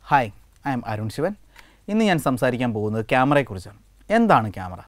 hi I'm Arun Sivan ഇന്ന് ഞാൻ സംസാരിക്കാൻ പോകുന്നത് ക്യാമറയെക്കുറിച്ചാണ് എന്താണ് ക്യാമറ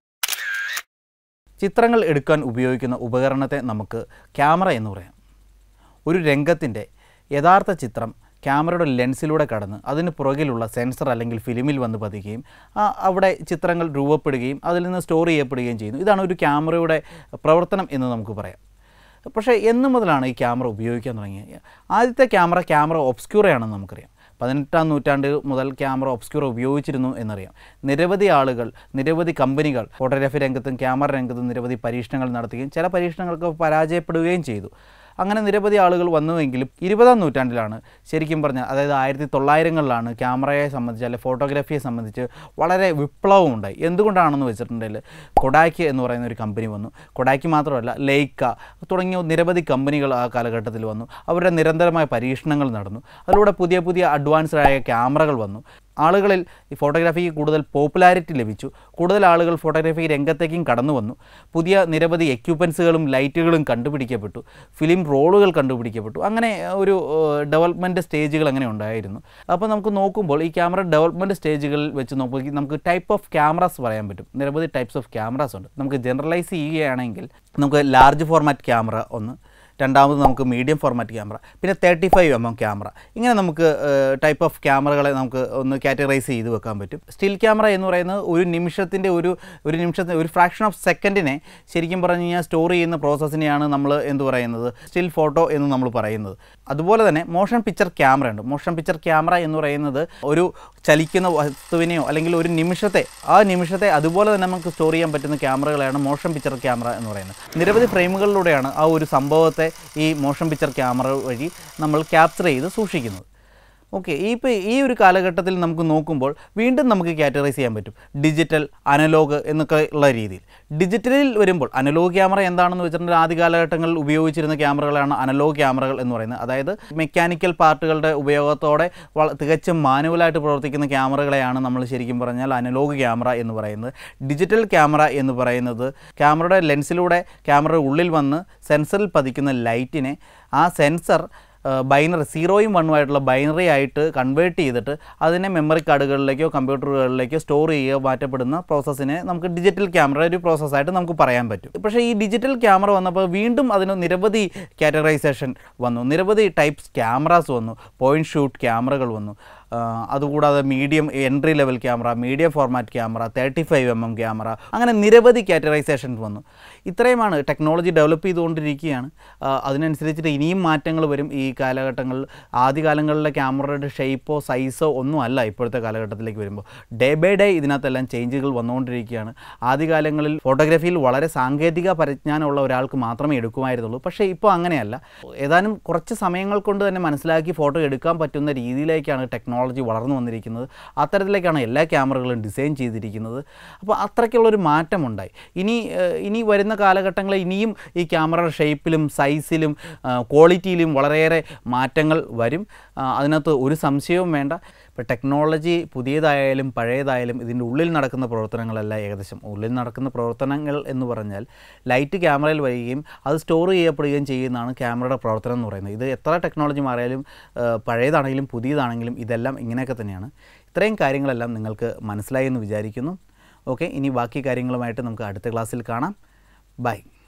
ചിത്രങ്ങൾ എടുക്കാൻ ഉപയോഗിക്കുന്ന ഉപകരണത്തെ നമുക്ക് ക്യാമറ എന്ന് പറയാം ഒരു രംഗത്തിൻ്റെ യഥാർത്ഥ ചിത്രം ക്യാമറയുടെ ലെൻസിലൂടെ കടന്ന് അതിന് പുറകിലുള്ള സെൻസർ അല്ലെങ്കിൽ ഫിലിമിൽ വന്ന് പതിക്കുകയും ആ, അവിടെ ചിത്രങ്ങൾ രൂപപ്പെടുകയും അതിൽ നിന്ന് സ്റ്റോർ ചെയ്യപ്പെടുകയും ചെയ്യുന്നു ഇതാണ് ഒരു ക്യാമറയുടെ പ്രവർത്തനം എന്ന് നമുക്ക് പറയാം പക്ഷേ എന്ന് മുതലാണ് ഈ ക്യാമറ ഉപയോഗിക്കാൻ തുടങ്ങിയത് ആദ്യത്തെ ക്യാമറ ക്യാമറ ഒബ്സ്ക്യൂറയാണെന്ന് നമുക്കറിയാം പതിനെട്ടാം നൂറ്റാണ്ട് മുതൽ ക്യാമറ ഒബ്സ്ക്യൂർ ഉപയോഗിച്ചിരുന്നു എന്നറിയാം നിരവധി ആളുകൾ നിരവധി കമ്പനികൾ ഫോട്ടോഗ്രാഫി രംഗത്തും ക്യാമറ രംഗത്തും നിരവധി പരീക്ഷണങ്ങൾ നടത്തുകയും ചില പരീക്ഷണങ്ങൾക്ക് പരാജയപ്പെടുകയും ചെയ്തു അങ്ങനെ നിരവധി ആളുകൾ വന്നുവെങ്കിലും ഇരുപതാം നൂറ്റാണ്ടിലാണ് ശരിക്കും പറഞ്ഞാൽ അതായത് ആയിരത്തി തൊള്ളായിരങ്ങളിലാണ് ക്യാമറയെ സംബന്ധിച്ച് അല്ലെങ്കിൽ ഫോട്ടോഗ്രാഫിയെ സംബന്ധിച്ച് വളരെ വിപ്ലവം ഉണ്ടായി എന്തുകൊണ്ടാണെന്ന് വെച്ചിട്ടുണ്ടെങ്കിൽ കൊഡാക്ക് എന്ന് പറയുന്ന ഒരു കമ്പനി വന്നു കൊഡാക്ക് മാത്രമല്ല ലെയ്ക്ക തുടങ്ങിയ നിരവധി കമ്പനികൾ ആ കാലഘട്ടത്തിൽ വന്നു അവരുടെ നിരന്തരമായ പരീക്ഷണങ്ങൾ നടന്നു അതിലൂടെ പുതിയ പുതിയ അഡ്വാൻസ്ഡ് ആയ ക്യാമറകൾ വന്നു ആളുകളിൽ ഈ ഫോട്ടോഗ്രാഫിക്ക് കൂടുതൽ പോപ്പുലാരിറ്റി ലഭിച്ചു കൂടുതൽ ആളുകൾ ഫോട്ടോഗ്രാഫി രംഗത്തേക്കും കടന്നു വന്നു പുതിയ നിരവധി എക്യുപ്മെൻസുകളും ലൈറ്റുകളും കണ്ടുപിടിക്കപ്പെട്ടു ഫിലിം റോളുകൾ കണ്ടുപിടിക്കപ്പെട്ടു അങ്ങനെ ഒരു ഡെവലപ്മെൻറ്റ് സ്റ്റേജുകൾ അങ്ങനെ ഉണ്ടായിരുന്നു അപ്പോൾ നമുക്ക് നോക്കുമ്പോൾ ഈ ക്യാമറ ഡെവലപ്മെൻറ്റ് സ്റ്റേജുകളിൽ വെച്ച് നോക്കുമ്പോൾ നമുക്ക് ടൈപ്പ് ഓഫ് ക്യാമറാസ് പറയാൻ പറ്റും നിരവധി ടൈപ്സ് ഓഫ് ക്യാമറാസ് ഉണ്ട് നമുക്ക് ജനറലൈസ് ചെയ്യുകയാണെങ്കിൽ നമുക്ക് ലാർജ് ഫോർമാറ്റ് ക്യാമറ ഒന്ന് രണ്ടാമത് നമുക്ക് മീഡിയം ഫോർമാറ്റ് ക്യാമറ പിന്നെ thirty five M M camera ഇങ്ങനെ നമുക്ക് ടൈപ്പ് ഓഫ് ക്യാമറകളെ നമുക്ക് ഒന്ന് കാറ്റഗറൈസ് ചെയ്ത് വെക്കാൻ പറ്റും സ്റ്റിൽ ക്യാമറ എന്ന് പറയുന്നത് ഒരു നിമിഷത്തിൻ്റെ ഒരു ഒരു നിമിഷത്തിന് ഒരു ഫ്രാക്ഷൻ ഓഫ് സെക്കൻഡിനെ ശരിക്കും പറഞ്ഞു കഴിഞ്ഞാൽ സ്റ്റോർ ചെയ്യുന്ന പ്രോസസ്സിനെയാണ് നമ്മൾ എന്ത് പറയുന്നത് സ്റ്റിൽ ഫോട്ടോ എന്ന് നമ്മൾ പറയുന്നത് അതുപോലെ തന്നെ മോഷൻ പിക്ചർ ക്യാമറ ഉണ്ട് മോഷൻ പിക്ചർ ക്യാമറ എന്ന് പറയുന്നത് ഒരു ചലിക്കുന്ന വസ്തുവിനെയോ അല്ലെങ്കിൽ ഒരു നിമിഷത്തെ ആ നിമിഷത്തെ അതുപോലെ തന്നെ നമുക്ക് സ്റ്റോർ ചെയ്യാൻ പറ്റുന്ന ക്യാമറകളാണ് മോഷൻ പിക്ചർ ക്യാമറ എന്ന് പറയുന്നത് നിരവധി ഫ്രെയിമുകളിലൂടെയാണ് ആ ഒരു സംഭവത്തെ ഈ മോഷൻ പിക്ചർ ക്യാമറ വഴി നമ്മൾ ക്യാപ്ചർ ചെയ്ത് സൂക്ഷിക്കുന്നത് ഓക്കെ ഈ ഇപ്പോൾ ഈ ഒരു കാലഘട്ടത്തിൽ നമുക്ക് നോക്കുമ്പോൾ വീണ്ടും നമുക്ക് കാറ്റഗറൈസ് ചെയ്യാൻ പറ്റും ഡിജിറ്റൽ അനലോഗ് എന്നൊക്കെ ഉള്ള രീതിയിൽ ഡിജിറ്റലിൽ വരുമ്പോൾ അനലോഗ് ക്യാമറ എന്താണെന്ന് വെച്ചിട്ടുണ്ടെങ്കിൽ ആദ്യ കാലഘട്ടങ്ങളിൽ ഉപയോഗിച്ചിരുന്ന ക്യാമറകളാണ് അനലോഗ് ക്യാമറകൾ എന്ന് പറയുന്നത് അതായത് മെക്കാനിക്കൽ പാർട്ടുകളുടെ ഉപയോഗത്തോടെ വള- തികച്ചും മാനുവലായിട്ട് പ്രവർത്തിക്കുന്ന ക്യാമറകളെയാണ് നമ്മൾ ശരിക്കും പറഞ്ഞാൽ അനലോഗ് ക്യാമറ എന്ന് പറയുന്നത് ഡിജിറ്റൽ ക്യാമറ എന്ന് പറയുന്നത് ക്യാമറയുടെ ലെൻസിലൂടെ ക്യാമറയുടെ ഉള്ളിൽ വന്ന് സെൻസറിൽ പതിക്കുന്ന ലൈറ്റിനെ ആ സെൻസർ ബൈനറി സീറോയും വണ്ണും ആയിട്ടുള്ള ബൈനറി ആയിട്ട് കൺവേർട്ട് ചെയ്തിട്ട് അതിനെ മെമ്മറി കാർഡുകളിലേക്കോ കമ്പ്യൂട്ടറുകളിലേക്കോ സ്റ്റോർ ചെയ്യുകയോ മാറ്റപ്പെടുന്ന പ്രോസസ്സിനെ നമുക്ക് ഡിജിറ്റൽ ക്യാമറ ഒരു പ്രോസസ്സായിട്ട് നമുക്ക് പറയാൻ പറ്റും പക്ഷേ ഈ ഡിജിറ്റൽ ക്യാമറ വന്നപ്പോൾ വീണ്ടും അതിന് നിരവധി കാറ്റഗറൈസേഷൻ വന്നു നിരവധി ടൈപ്സ് ക്യാമറാസ് വന്നു പോയിൻറ്റ് ഷൂട്ട് ക്യാമറകൾ വന്നു ആ, അതുകൂടാതെ medium entry level camera medium format camera thirty five M M camera അങ്ങനെ നിരവധി കാറ്റഗറൈസേഷൻസ് വന്നു ഇത്രയുമാണ് ടെക്നോളജി ഡെവലപ്പ് ചെയ്തുകൊണ്ടിരിക്കുകയാണ് ആ, അതിനനുസരിച്ചിട്ട് ഇനിയും മാറ്റങ്ങൾ വരും ഈ കാലഘട്ടങ്ങളിൽ ആദ്യകാലങ്ങളിലെ ക്യാമറയുടെ ഷേപ്പോ സൈസോ ഒന്നും അല്ല ഇപ്പോഴത്തെ കാലഘട്ടത്തിലേക്ക് വരുമ്പോൾ ഡേ ബൈ ഡേ ഇതിനകത്തെല്ലാം ചേഞ്ചുകൾ വന്നുകൊണ്ടിരിക്കുകയാണ് ആദ്യകാലങ്ങളിൽ ഫോട്ടോഗ്രാഫിയിൽ വളരെ സാങ്കേതിക പരിജ്ഞാനമുള്ള ഒരാൾക്ക് മാത്രമേ എടുക്കുമായിരുന്നുള്ളൂ പക്ഷേ ഇപ്പോൾ അങ്ങനെയല്ല ഏതാനും കുറച്ച് സമയങ്ങൾ കൊണ്ട് തന്നെ മനസ്സിലാക്കി ഫോട്ടോ എടുക്കാൻ പറ്റുന്ന രീതിയിലേക്കാണ് ടെക്നോളജി വളർന്നു വന്നിരിക്കുന്നത് അത്തരത്തിലേക്കാണ് എല്ലാ ക്യാമറകളും ഡിസൈൻ ചെയ്തിരിക്കുന്നത് അപ്പോൾ അത്രയ്ക്കുള്ളൊരു മാറ്റമുണ്ടായി ഇനി ഏഹ്, ഇനി വരുന്ന കാലഘട്ടങ്ങളിൽ ഇനിയും ഈ ക്യാമറയുടെ ഷേപ്പിലും സൈസിലും ക്വാളിറ്റിയിലും വളരെയേറെ മാറ്റങ്ങൾ വരും ആ, അതിനകത്ത് ഒരു സംശയവും വേണ്ട ഇപ്പോൾ ടെക്നോളജി പുതിയതായാലും പഴയതായാലും ഇതിൻ്റെ ഉള്ളിൽ നടക്കുന്ന പ്രവർത്തനങ്ങളല്ല ഏകദേശം ഉള്ളിൽ നടക്കുന്ന പ്രവർത്തനങ്ങൾ എന്ന് പറഞ്ഞാൽ ലൈറ്റ് ക്യാമറയിൽ വരികയും അത് സ്റ്റോർ ചെയ്യപ്പെടുകയും ചെയ്യുന്നതാണ് ക്യാമറയുടെ പ്രവർത്തനം എന്ന് പറയുന്നത് ഇത് എത്ര ടെക്നോളജി മാറിയാലും ആ, പഴയതാണെങ്കിലും പുതിയതാണെങ്കിലും ഇതെല്ലാം ഇങ്ങനെയൊക്കെ തന്നെയാണ് ഇത്രയും കാര്യങ്ങളെല്ലാം നിങ്ങൾക്ക് മനസ്സിലായി എന്ന് വിചാരിക്കുന്നു ഓക്കെ ഇനി ബാക്കി കാര്യങ്ങളുമായിട്ട് നമുക്ക് അടുത്ത ക്ലാസ്സിൽ കാണാം ബൈ